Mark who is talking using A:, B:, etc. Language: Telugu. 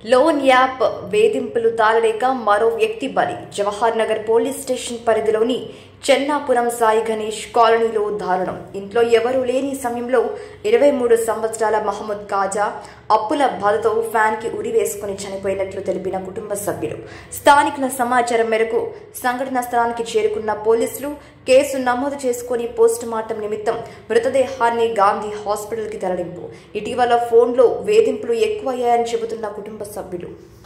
A: లోన్ యాప్ వేధింపులు తాళలేక మరో వ్యక్తి బలి జవహర్ నగర్ పోలీస్ స్టేషన్ పరిధిలోని చెన్నాపురం సాయి గణేష్ కాలనీలో దారుణం ఇంట్లో ఎవరూ లేని సమయంలో ఇరవై మూడు సంవత్సరాల మహమ్మద్ కాజా అప్పుల బాధతో ఫ్యాన్ కి ఉరి వేసుకుని చనిపోయినట్లు తెలిపిన కుటుంబ సభ్యులు స్థానికుల సమాచారం మేరకు సంఘటనా స్థలానికి చేరుకున్న పోలీసులు కేసు నమోదు చేసుకుని పోస్ట్ మార్టం నిమిత్తం మృతదేహాన్ని గాంధీ హాస్పిటల్కి తరలింపు ఇటీవల ఫోన్లో వేధింపులు ఎక్కువయ్యాయని చెబుతున్న కుటుంబ సభ్యులు